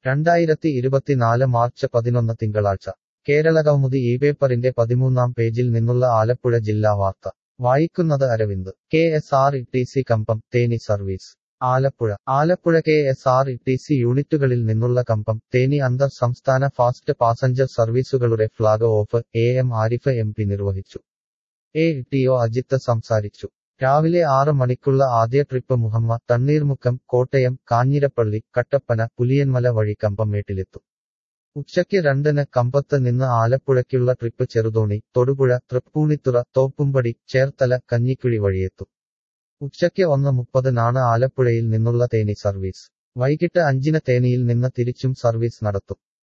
രണ്ടായിരത്തി ഇരുപത്തിനാല് മാർച്ച് പതിനൊന്ന് തിങ്കളാഴ്ച കേരളകൗമുദി ഈ പേപ്പറിന്റെ പതിമൂന്നാം പേജിൽ നിന്നുള്ള ആലപ്പുഴ ജില്ലാ വാർത്ത വായിക്കുന്നത് അരവിന്ദ് കെ എസ് ആർ ഇ T C Cumbum Theni service Alappuzha Alappuzha K S R ഇ ടി സി യൂണിറ്റുകളിൽ നിന്നുള്ള കമ്പം തേനി അന്തർ സംസ്ഥാന ഫാസ്റ്റ് പാസഞ്ചർ സർവീസുകളുടെ flag off A M Arif M P നിർവഹിച്ചു എ ടി ഒ അജിത്ത് സംസാരിച്ചു രാവിലെ ആറ് മണിക്കുള്ള ആദ്യ ട്രിപ്പ് മുഹമ്മ തണ്ണീർമുക്കം കോട്ടയം കാഞ്ഞിരപ്പള്ളി കട്ടപ്പന പുലിയന്മല വഴി കമ്പംമേട്ടിലെത്തും ഉച്ചയ്ക്ക് രണ്ടിന് കമ്പത്ത് നിന്ന് ആലപ്പുഴയ്ക്കുള്ള ട്രിപ്പ് ചെറുതോണി തൊടുപുഴ തൃപ്പൂണിത്തുറ തോപ്പുംപടി ചേർത്തല കഞ്ഞിക്കുഴി വഴിയെത്തും ഉച്ചയ്ക്ക് ഒന്ന് മുപ്പതിനാണ് ആലപ്പുഴയിൽ നിന്നുള്ള തേനി സർവീസ് വൈകിട്ട് അഞ്ചിന് തേനിയിൽ നിന്ന് തിരിച്ചും സർവീസ് നടത്തും